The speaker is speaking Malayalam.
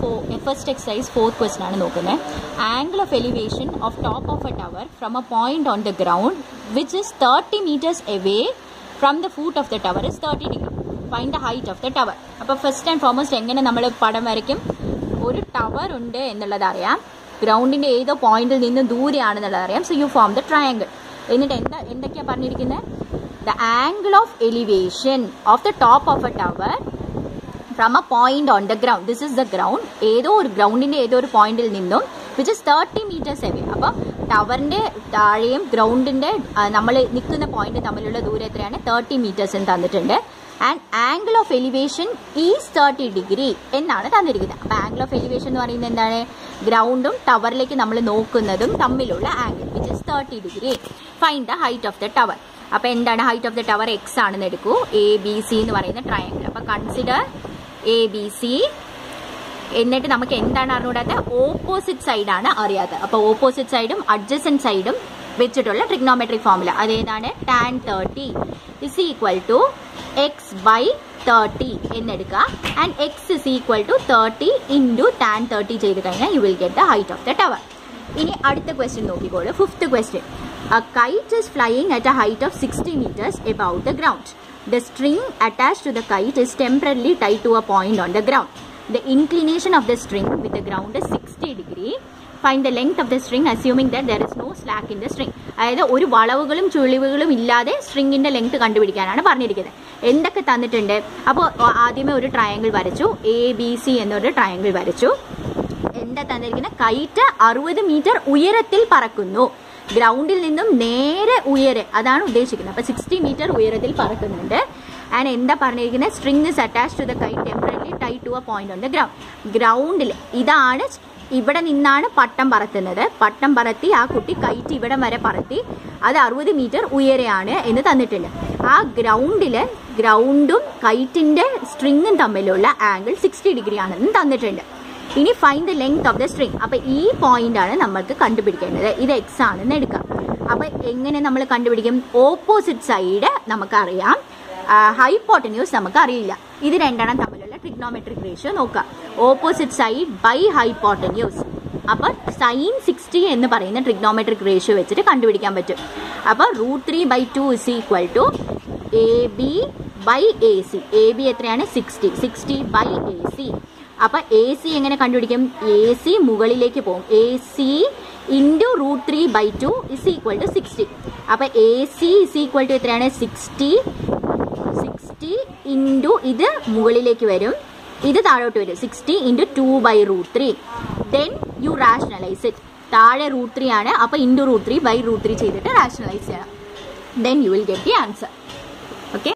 ഫസ്റ്റ് എക്സസൈസ് ഫോർത്ത് ക്വസ്റ്റൻ ആണ് നോക്കുന്നത് angle of elevation of top of a tower from a point on the ground which is thirty metres away from the foot of the tower is thirty degree find the height of the tower അപ്പോൾ ഫസ്റ്റ് ആൻഡ് ഫോർമോസ്റ്റ് എങ്ങനെ നമ്മൾ പടം വരയ്ക്കും ഒരു ടവർ ഉണ്ട് എന്നുള്ളത് അറിയാം ഗ്രൗണ്ടിൻ്റെ ഏതോ പോയിന്റിൽ നിന്ന് ദൂരെയാണെന്നുള്ളത് അറിയാം so you form the triangle എന്നിട്ട് എന്താ എന്തൊക്കെയാണ് പറഞ്ഞിരിക്കുന്നത് the angle of elevation of the top of a tower from a point on the ground this is the ground ഏതോ ഒരു ഗ്രൗണ്ടിന്റെ ഏതോ ഒരു പോയിന്റിൽ നിന്നും which is thirty metres away അപ്പോൾ ടവറിന്റെ താഴെയും ഗ്രൗണ്ടിന്റെ നമ്മൾ നിൽക്കുന്ന പോയിന്റ് തമ്മിലുള്ള ദൂരം എത്രയാണ് തേർട്ടി മീറ്റേഴ്സ് എന്ന് തന്നിട്ടുണ്ട് and angle of elevation is thirty degree എന്നാണ് തന്നിരിക്കുന്നത് അപ്പോൾ ആംഗിൾ ഓഫ് എലിവേഷൻ എന്ന് പറയുന്നത് എന്താണ് ഗ്രൗണ്ടും ടവറിലേക്ക് നമ്മൾ നോക്കുന്നതും തമ്മിലുള്ള angle which is thirty degree find the height of the tower അപ്പോൾ എന്താണ് height of the tower x ആണെന്ന് എടുക്കൂ എ ബി സി എന്ന് പറയുന്ന ട്രയാങ്കിൾ അപ്പോൾ കൺസിഡർ എ ബി സി എന്നിട്ട് നമുക്ക് എന്താണ് അറിഞ്ഞൂടാത്ത ഓപ്പോസിറ്റ് സൈഡാണ് അറിയാത്തത് അപ്പോൾ ഓപ്പോസിറ്റ് സൈഡും അഡ്ജസൻറ്റ് സൈഡും വെച്ചിട്ടുള്ള ട്രിഗ്നോമെട്രിക് ഫോമുല അതേതാണ് tan thirty is equal to x by thirty എന്നെടുക്കുക and x is equal to thirty into tan thirty ചെയ്ത് കഴിഞ്ഞാൽ you will get the height of the tower ഇനി അടുത്ത ക്വസ്റ്റ്യൻ നോക്കിക്കോളൂ fifth question A kite is flying at a height of 60 meters above the ground. The string attached to the kite is temporarily tied to a point on the ground. The inclination of the string with the ground is 60 degree. Find the length of the string assuming that there is no slack in the string. അതായത് ഒരു വളവുകളും ചുളിവുകളും ഇല്ലാതെ സ്ട്രിങ്ങിന്റെ ലെങ്ത് കണ്ടുപിടിക്കാനാണ് പറഞ്ഞിരിക്കുന്നത് എന്തൊക്കെ തന്നിട്ടുണ്ട് അപ്പോൾ ആദ്യമേ ഒരു ട്രയാങ്കിൾ വരച്ചു എ ബി സി എന്നൊരു ട്രയാങ്കിൾ വരച്ചു എന്താ തന്നിരിക്കുന്നത് കൈറ്റ് അറുപത് മീറ്റർ ഉയരത്തിൽ പറക്കുന്നു ഗ്രൗണ്ടിൽ നിന്നും നേരെ ഉയരെ അതാണ് ഉദ്ദേശിക്കുന്നത് അപ്പൊ സിക്സ്റ്റി മീറ്റർ ഉയരത്തിൽ പറക്കുന്നുണ്ട് ആൻഡ് എന്താ പറഞ്ഞിരിക്കുന്നത് string is attach to the kite temporarily tie to a point on the ground ഗ്രൗണ്ടിൽ ഇതാണ് ഇവിടെ നിന്നാണ് പട്ടം പറത്തുന്നത് പട്ടം പറത്തി ആ കുട്ടി കൈറ്റ് ഇവിടെ വരെ പറത്തി അത് അറുപത് മീറ്റർ ഉയരെയാണ് എന്ന് തന്നിട്ടുണ്ട് ആ ഗ്രൗണ്ടില് ഗ്രൗണ്ടും കൈറ്റിന്റെ സ്ട്രിങ്ങും തമ്മിലുള്ള ആംഗിൾ സിക്സ്റ്റി ഡിഗ്രി ആണെന്ന് തന്നിട്ടുണ്ട് ഇനി find the length of the string അപ്പൊ ഈ പോയിന്റ് ആണ് നമ്മൾക്ക് കണ്ടുപിടിക്കേണ്ടത് ഇത് എക്സ് ആണെന്ന് എടുക്കാം അപ്പൊ എങ്ങനെ നമ്മൾ കണ്ടുപിടിക്കും ഓപ്പോസിറ്റ് സൈഡ് നമുക്കറിയാം ഹൈപ്പോട്ടന്യൂസ് നമുക്ക് അറിയില്ല ഇത് രണ്ടെണ്ണം തമ്മിലുള്ള ട്രിഗ്നോമെട്രിക് റേഷ്യോ നോക്കാം ഓപ്പോസിറ്റ് സൈഡ് ബൈ ഹൈപ്പോട്ടന്യൂസ് അപ്പൊ സൈൻ സിക്സ്റ്റി എന്ന് പറയുന്ന ട്രിഗ്നോമെട്രിക് റേഷ്യോ വെച്ചിട്ട് കണ്ടുപിടിക്കാൻ പറ്റും അപ്പൊ root three by two is equal to A B by A C A B എത്രയാണ് sixty sixty by A C അപ്പൊ എ സി എങ്ങനെ കണ്ടുപിടിക്കും എ സി മുകളിലേക്ക് പോകും A C into root three by two is equal to sixty അപ്പൊ A C is equal to എത്രയാണ് സിക്സ്റ്റി സിക്സ്റ്റി ഇൻറ്റു ഇത് മുകളിലേക്ക് വരും ഇത് താഴോട്ട് വരും sixty into two by root three then you rationalise it താഴെ റൂട്ട് ത്രീ ആണ് അപ്പൊ into root three by root three ചെയ്തിട്ട് റാഷണലൈസ് ചെയ്യണം then you will get the answer